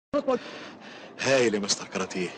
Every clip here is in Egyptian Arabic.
هايل يا مستر كاراتيه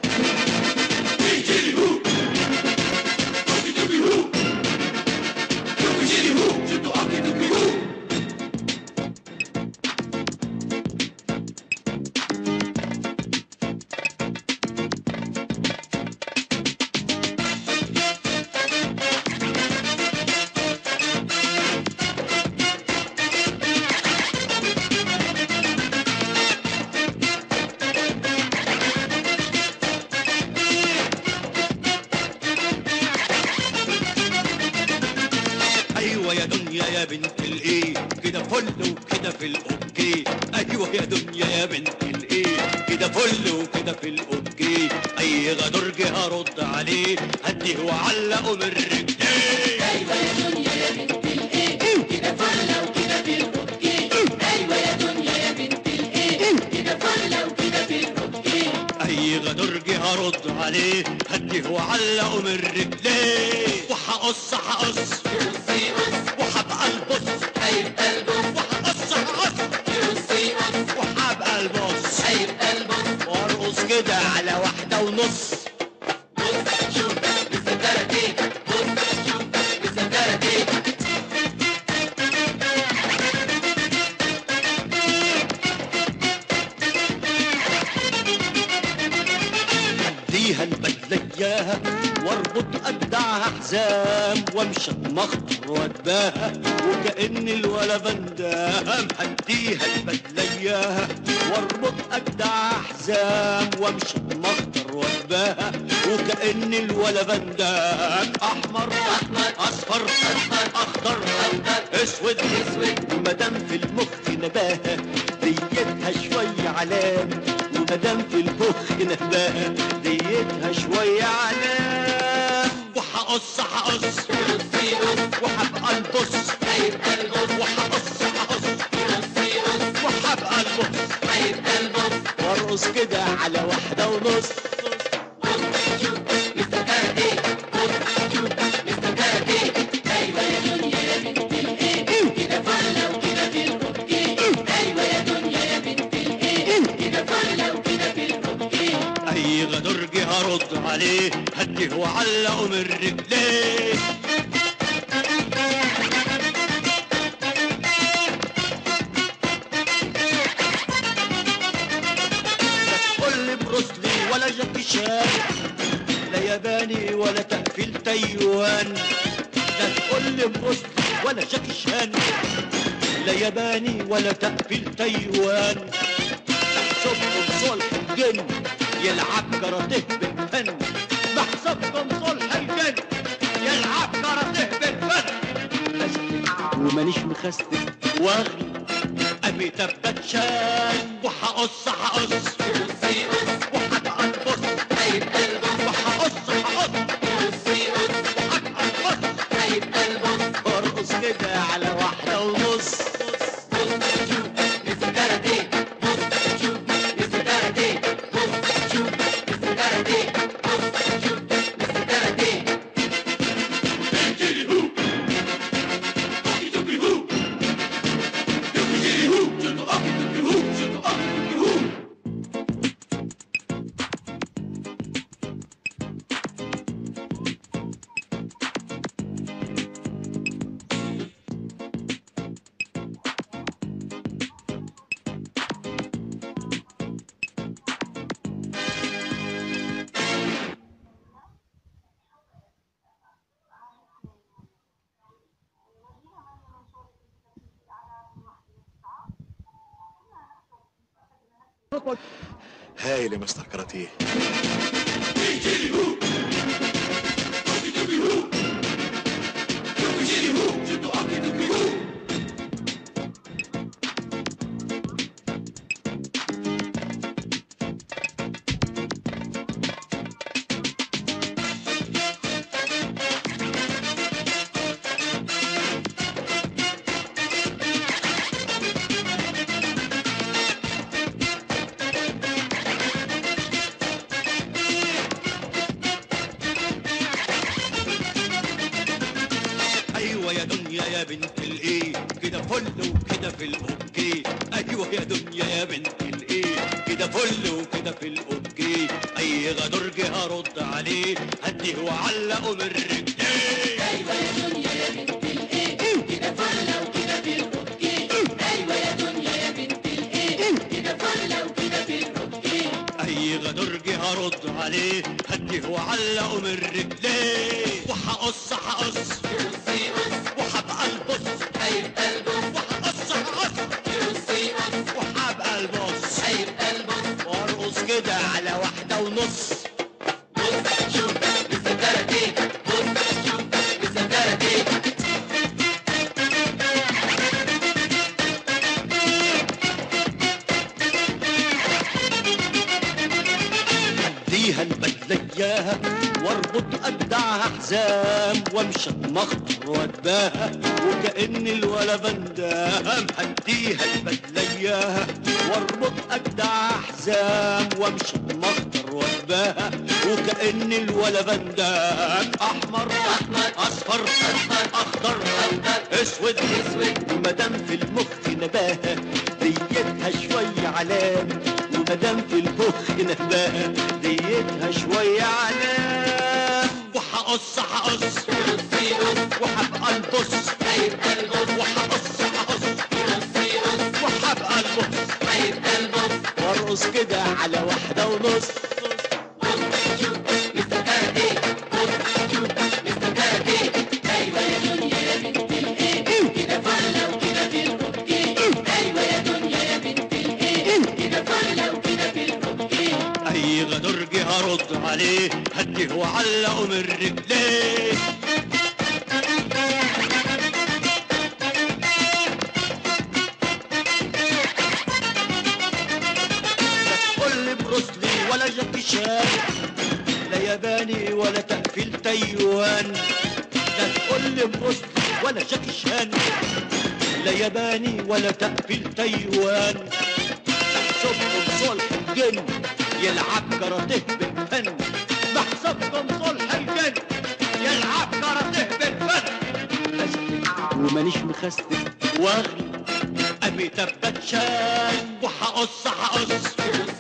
ايوه يا دنيا يا بنت الايه كده فل وكده في الاوكي ايوه يا دنيا يا بنت الايه كده فل وكده في الاوكي اي غدر جه هرد عليه هديه وعلقه من رجليه ايوه يا دنيا يا بنت الايه كده فله وكده في الاوكي ايوه يا دنيا يا بنت الايه كده فله وكده في الاوكي اي غدر جه هرد عليه هديه وعلقه من رجليه وهقص هقص يرصي قص وهبقى البص هيبقى البص وهقص هقص يرصي قص وهبقى البص هيبقى البص وارقص كده على واحدة ونص بص شوف لسه كاراتيه بص شوف لسه كاراتيه اديها البدله اياها واربط اجدعها حزام وامشي اتمخطر واتباهى وكأن الولا بندام اديها البدله اياها واربط اجدعها حزام وامشي اتمخطر واتباهى وكأن الولا بندام احمر أحمر. اصفر أصفر. اخضر أخضر. اسود أسود. ومدام في المخ نباهة ديتها شوية علام ومدام في المخ نباهة ديتها شوية علام وحقص هقص يرصي قص وحبقى البص هيبقى البص وحقص هقص يرصي قص وحبقى البص هيبقى البص وارقص كده على واحدة ونص بص شوف لسه كاراتيه بص شوف لسه كاراتيه ايوه يا دنيا يا بنت الايه كده فله وكده في الاوكي ايوه يا دنيا يا بنت الايه كده فله وكده في الاوكي اي غدر جه هرد عليه هديه وعلقه من رجليه لا تقول لي بروسلي ولا جاكي شان لا ياباني ولا تقفيل تايوان لا تقول لي بروسلي ولا جاكي شان لا ياباني ولا تقفيل تايوان بحسبكم صلح الجن يلعب كاراتيه بالفن بحسبكم صلح الجن يلعب كاراتيه بالفن ومانيش مخستف واغلي اميتاب باتشان وحقص هقص يرصي قص وحبقى البص هيبقى البص وحقص هقص يرصي قص وحبقى البص هيبقى البص وارقص كده على واحدة ونص بص شوف لسه كاراتيه بص شوف لسه كاراتيه بص شوف لسه كاراتيه بص شوف لسه كاراتيه هايل يا مستر كاراتيه ايوه يا دنيا يا بنت اي غدرج هرد عليه هديه وعلقه من رجليه ايوه يا دنيا يا بنت الايه كده فله وكده في الاوكي ايوه يا دنيا يا بنت الايه كده فله وكده في الاوكي اي غدرج هرد عليه هديه وعلقه من رجليه وهقص هقص يرصي قص وهبقى البص هيبقى البص وهقص هقص يرصي قص وهبقى البص هيبقى البص وارقص كده على واحدة ونص بص شوف لسه كاراتيه بص شوف لسه كاراتيه اديها البدلياها واربط اجدعها حزام وامشي اتمخطر واتباها وكأن الولا بندام هديها البدلياها واربط اجدعها حزام وامشي اتمخطر واتباها وكأن الولا بندام احمر أحمر. اصفر أصفر. اخضر أخضر. اسود أسود. ومدام في المخ نباهة ديتها شوية علام ومدام في المخ نباهة ديتها شوية علام وحقص هقص يرصي قص وحبقى البص هيبقى البص وحقص هقص يرصي قص وحبقى البص هيبقى البص وارقص كده على واحدة ونص بص شوف مستر كاراتيه بص شوف مستر كاراتيه ايوه يا دنيا يا بنت الايه كده فله وكده في الاوكي ايوه يا دنيا يا بنت الايه كده فله وكده في الاوكي اي غدرج هرد عليه هديه وعلقه من رجليه لا تقول لي بروسلي ولا جاكي شان لا ياباني ولا تقفيل تايوان لا تقول لي بروسلي ولا جاكي شان لا ياباني ولا تقفيل تايوان محسوبكم صلح الجن يلعب كاراتيه بالفن محسوبكم صلح الجن يلعب كاراتيه بالفن ومانيش مخستم واغلي امي تبت شان وحقص هقص